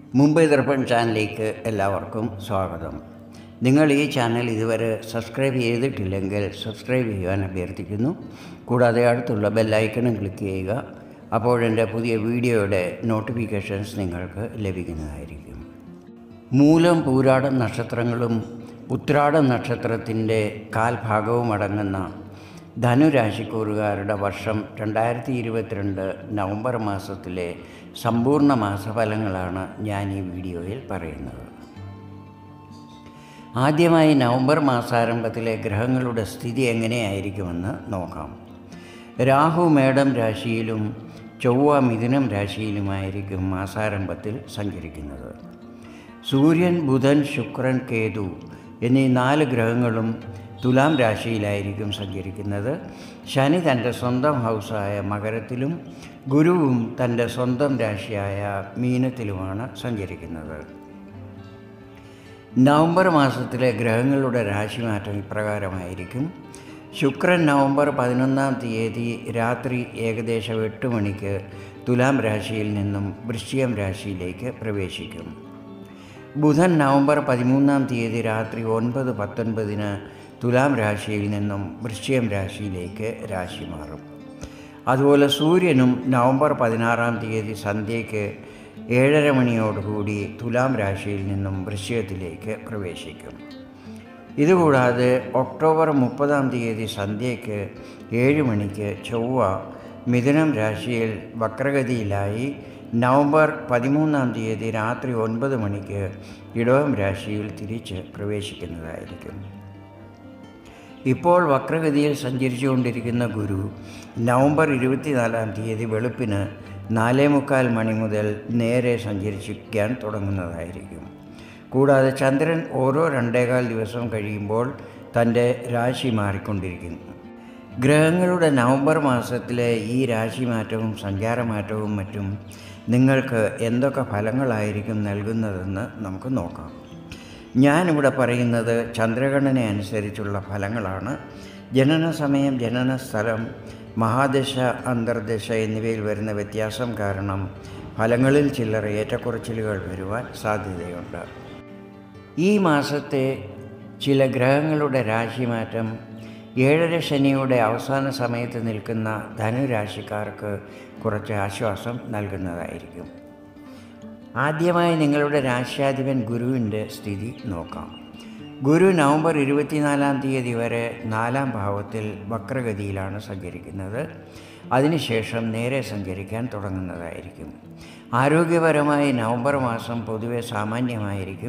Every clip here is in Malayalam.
മുംബൈ ദർപ്പൺ ചാനലിലേക്ക് എല്ലാവർക്കും സ്വാഗതം നിങ്ങൾ ഈ ചാനൽ ഇതുവരെ സബ്സ്ക്രൈബ് ചെയ്തിട്ടില്ലെങ്കിൽ സബ്സ്ക്രൈബ് ചെയ്യാൻ അഭ്യർത്ഥിക്കുന്നു കൂടാതെ അടുത്തുള്ള ബെല്ലൈക്കണും ക്ലിക്ക് ചെയ്യുക അപ്പോഴെൻ്റെ പുതിയ വീഡിയോയുടെ നോട്ടിഫിക്കേഷൻസ് നിങ്ങൾക്ക് ലഭിക്കുന്നതായിരിക്കും മൂലം പൂരാടം നക്ഷത്രങ്ങളും ഉത്രാടം നക്ഷത്രത്തിൻ്റെ കാൽഭാഗവും അടങ്ങുന്ന ധനുരാശിക്കൂറുകാരുടെ വർഷം രണ്ടായിരത്തി ഇരുപത്തിരണ്ട് നവംബർ മാസത്തിലെ സമ്പൂർണ്ണ മാസഫലങ്ങളാണ് ഞാൻ ഈ വീഡിയോയിൽ പറയുന്നത് ആദ്യമായി നവംബർ മാസാരംഭത്തിലെ ഗ്രഹങ്ങളുടെ സ്ഥിതി എങ്ങനെയായിരിക്കുമെന്ന് നോക്കാം രാഹു മേടം രാശിയിലും ചൊവ്വ മിഥുനം രാശിയിലുമായിരിക്കും മാസാരംഭത്തിൽ സഞ്ചരിക്കുന്നത് സൂര്യൻ ബുധൻ ശുക്രൻ കേതു എന്നീ നാല് ഗ്രഹങ്ങളും തുലാം രാശിയിലായിരിക്കും സഞ്ചരിക്കുന്നത് ശനി തൻ്റെ സ്വന്തം ഹൗസായ മകരത്തിലും ഗുരുവും തൻ്റെ സ്വന്തം രാശിയായ മീനത്തിലുമാണ് സഞ്ചരിക്കുന്നത് നവംബർ മാസത്തിലെ ഗ്രഹങ്ങളുടെ രാശിമാറ്റം ഇപ്രകാരമായിരിക്കും ശുക്രൻ നവംബർ പതിനൊന്നാം തീയതി രാത്രി ഏകദേശം എട്ട് മണിക്ക് തുലാം രാശിയിൽ നിന്നും വൃശ്ചികം രാശിയിലേക്ക് പ്രവേശിക്കും ബുധൻ നവംബർ പതിമൂന്നാം തീയതി രാത്രി ഒൻപത് പത്തൊൻപതിന് തുലാം രാശിയിൽ നിന്നും വൃശ്ചികം രാശിയിലേക്ക് രാശി മാറും അതുപോലെ സൂര്യനും നവംബർ പതിനാറാം തീയതി സന്ധ്യയ്ക്ക് ഏഴര മണിയോടുകൂടി തുലാം രാശിയിൽ നിന്നും വൃശ്ചികത്തിലേക്ക് പ്രവേശിക്കും ഇതുകൂടാതെ ഒക്ടോബർ മുപ്പതാം തീയതി സന്ധ്യയ്ക്ക് ഏഴ് മണിക്ക് ചൊവ്വ മിഥുനം രാശിയിൽ വക്രഗതിയിലായി നവംബർ പതിമൂന്നാം തീയതി രാത്രി ഒൻപത് മണിക്ക് ഇടവം രാശിയിൽ തിരിച്ച് പ്രവേശിക്കുന്നതായിരിക്കും ഇപ്പോൾ വക്രഗതിയിൽ സഞ്ചരിച്ചുകൊണ്ടിരിക്കുന്ന ഗുരു നവംബർ ഇരുപത്തിനാലാം തീയതി വെളുപ്പിന് നാലേ മുക്കാൽ മണി മുതൽ നേരെ സഞ്ചരിച്ചിരിക്കാൻ തുടങ്ങുന്നതായിരിക്കും കൂടാതെ ചന്ദ്രൻ ഓരോ രണ്ടേകാൽ ദിവസം കഴിയുമ്പോൾ തൻ്റെ രാശി മാറിക്കൊണ്ടിരിക്കുന്നു ഗ്രഹങ്ങളുടെ നവംബർ മാസത്തിലെ ഈ രാശിമാറ്റവും സഞ്ചാരമാറ്റവും മറ്റും നിങ്ങൾക്ക് എന്തൊക്കെ ഫലങ്ങളായിരിക്കും നൽകുന്നതെന്ന് നമുക്ക് നോക്കാം ഞാനിവിടെ പറയുന്നത് ചന്ദ്രഗണന അനുസരിച്ചുള്ള ഫലങ്ങളാണ് ജനന സമയം ജനന സ്ഥലം മഹാദശ അന്തർദശ എന്നിവയിൽ വരുന്ന വ്യത്യാസം കാരണം ഫലങ്ങളിൽ ചില്ലറ ഏറ്റക്കുറച്ചിലുകൾ വരുവാൻ സാധ്യതയുണ്ട് ഈ മാസത്തെ ചില ഗ്രഹങ്ങളുടെ രാശിമാറ്റം ഏഴര ശനിയുടെ അവസാന സമയത്ത് നിൽക്കുന്ന ധനുരാശിക്കാർക്ക് കുറച്ച് ആശ്വാസം നൽകുന്നതായിരിക്കും ആദ്യമായി നിങ്ങളുടെ രാശ്യാധിപൻ ഗുരുവിൻ്റെ സ്ഥിതി നോക്കാം ഗുരു നവംബർ ഇരുപത്തിനാലാം തീയതി വരെ നാലാം ഭാവത്തിൽ വക്രഗതിയിലാണ് സഞ്ചരിക്കുന്നത് അതിനുശേഷം നേരെ സഞ്ചരിക്കാൻ തുടങ്ങുന്നതായിരിക്കും ആരോഗ്യപരമായി നവംബർ മാസം പൊതുവെ സാമാന്യമായിരിക്കും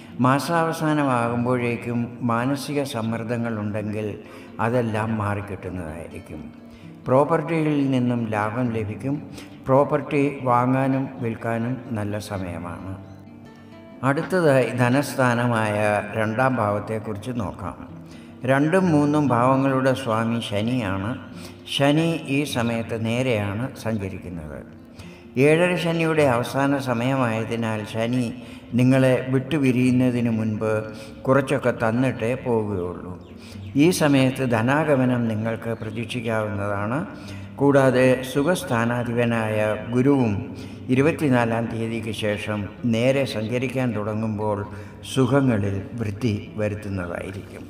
മാസാവസാനമാകുമ്പോഴേക്കും മാനസിക സമ്മർദ്ദങ്ങളുണ്ടെങ്കിൽ അതെല്ലാം മാറിക്കിട്ടുന്നതായിരിക്കും പ്രോപ്പർട്ടികളിൽ നിന്നും ലാഭം ലഭിക്കും പ്രോപ്പർട്ടി വാങ്ങാനും വിൽക്കാനും നല്ല സമയമാണ് അടുത്തതായി ധനസ്ഥാനമായ രണ്ടാം ഭാവത്തെക്കുറിച്ച് നോക്കാം രണ്ടും മൂന്നും ഭാവങ്ങളുടെ സ്വാമി ശനിയാണ് ശനി ഈ സമയത്ത് നേരെയാണ് സഞ്ചരിക്കുന്നത് ഏഴര ശനിയുടെ അവസാന സമയമായതിനാൽ ശനി നിങ്ങളെ വിട്ടുപിരിയുന്നതിന് മുൻപ് കുറച്ചൊക്കെ തന്നിട്ടേ പോവുകയുള്ളൂ ഈ സമയത്ത് ധനാഗമനം നിങ്ങൾക്ക് പ്രതീക്ഷിക്കാവുന്നതാണ് കൂടാതെ സുഖസ്ഥാനാധിപനായ ഗുരുവും ഇരുപത്തിനാലാം തീയതിക്ക് ശേഷം നേരെ സഞ്ചരിക്കാൻ തുടങ്ങുമ്പോൾ സുഖങ്ങളിൽ വൃത്തി വരുത്തുന്നതായിരിക്കും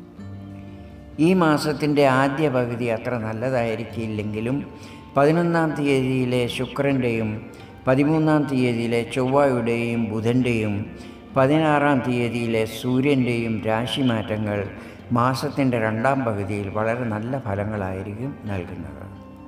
ഈ മാസത്തിൻ്റെ ആദ്യ പകുതി അത്ര നല്ലതായിരിക്കില്ലെങ്കിലും പതിനൊന്നാം തീയതിയിലെ ശുക്രൻ്റെയും പതിമൂന്നാം തീയതിയിലെ ചൊവ്വയുടെയും ബുധൻ്റെയും പതിനാറാം തീയതിയിലെ സൂര്യൻ്റെയും രാശിമാറ്റങ്ങൾ മാസത്തിൻ്റെ രണ്ടാം പകുതിയിൽ വളരെ നല്ല ഫലങ്ങളായിരിക്കും നൽകുന്നത്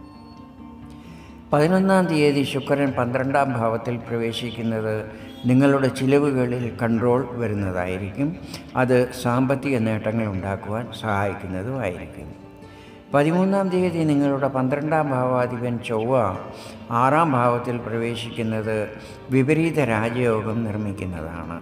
പതിനൊന്നാം തീയതി ശുക്രൻ പന്ത്രണ്ടാം ഭാവത്തിൽ പ്രവേശിക്കുന്നത് നിങ്ങളുടെ ചിലവുകളിൽ കൺട്രോൾ വരുന്നതായിരിക്കും അത് സാമ്പത്തിക നേട്ടങ്ങൾ ഉണ്ടാക്കുവാൻ സഹായിക്കുന്നതുമായിരിക്കും പതിമൂന്നാം തീയതി നിങ്ങളുടെ പന്ത്രണ്ടാം ഭാവാധിപൻ ചൊവ്വ ആറാം ഭാവത്തിൽ പ്രവേശിക്കുന്നത് വിപരീത രാജയോഗം നിർമ്മിക്കുന്നതാണ്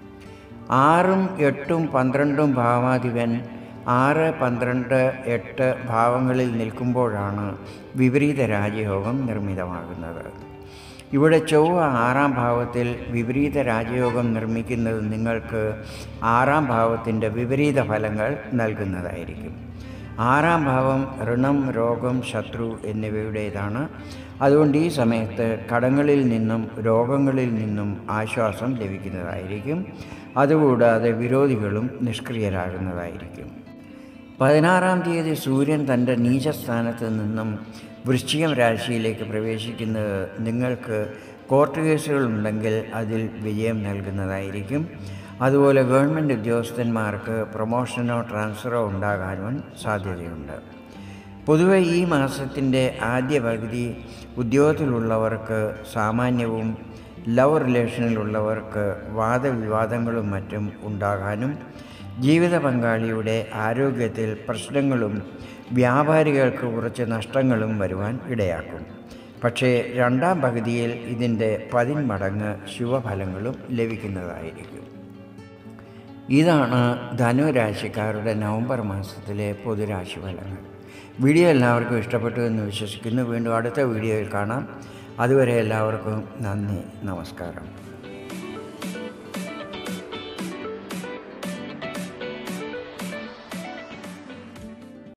ആറും എട്ടും പന്ത്രണ്ടും ഭാവാധിപൻ ആറ് പന്ത്രണ്ട് എട്ട് ഭാവങ്ങളിൽ നിൽക്കുമ്പോഴാണ് വിപരീത രാജയോഗം നിർമ്മിതമാകുന്നത് ഇവിടെ ചൊവ്വ ആറാം ഭാവത്തിൽ വിപരീത രാജയോഗം നിർമ്മിക്കുന്നത് നിങ്ങൾക്ക് ആറാം ഭാവത്തിൻ്റെ വിപരീത ഫലങ്ങൾ നൽകുന്നതായിരിക്കും ആറാം ഭാവം ഋണം രോഗം ശത്രു എന്നിവയുടേതാണ് അതുകൊണ്ട് ഈ സമയത്ത് കടങ്ങളിൽ നിന്നും രോഗങ്ങളിൽ നിന്നും ആശ്വാസം ലഭിക്കുന്നതായിരിക്കും അതുകൂടാതെ വിരോധികളും നിഷ്ക്രിയരാകുന്നതായിരിക്കും പതിനാറാം തീയതി സൂര്യൻ തൻ്റെ നീചസ്ഥാനത്ത് നിന്നും വൃശ്ചികം രാശിയിലേക്ക് പ്രവേശിക്കുന്നത് നിങ്ങൾക്ക് കോർട്ട് കേസുകളുണ്ടെങ്കിൽ അതിൽ വിജയം നൽകുന്നതായിരിക്കും അതുപോലെ ഗവൺമെൻറ് ഉദ്യോഗസ്ഥന്മാർക്ക് പ്രൊമോഷനോ ട്രാൻസ്ഫറോ ഉണ്ടാകാനും സാധ്യതയുണ്ട് പൊതുവെ ഈ മാസത്തിൻ്റെ ആദ്യ പകുതി ഉദ്യോഗത്തിലുള്ളവർക്ക് സാമാന്യവും ലവ് റിലേഷനിലുള്ളവർക്ക് വാദവിവാദങ്ങളും മറ്റും ഉണ്ടാകാനും ജീവിത പങ്കാളിയുടെ ആരോഗ്യത്തിൽ പ്രശ്നങ്ങളും വ്യാപാരികൾക്ക് കുറച്ച് നഷ്ടങ്ങളും വരുവാൻ ഇടയാക്കും പക്ഷേ രണ്ടാം പകുതിയിൽ ഇതിൻ്റെ പതിന്മടങ്ങ് ശുഭഫലങ്ങളും ലഭിക്കുന്നതായിരിക്കും ഇതാണ് ധനുരാശിക്കാരുടെ നവംബർ മാസത്തിലെ പൊതുരാശി ഫലങ്ങൾ വീഡിയോ എല്ലാവർക്കും ഇഷ്ടപ്പെട്ടു എന്ന് വിശ്വസിക്കുന്നു വീണ്ടും അടുത്ത വീഡിയോയിൽ കാണാം അതുവരെ എല്ലാവർക്കും നന്ദി നമസ്കാരം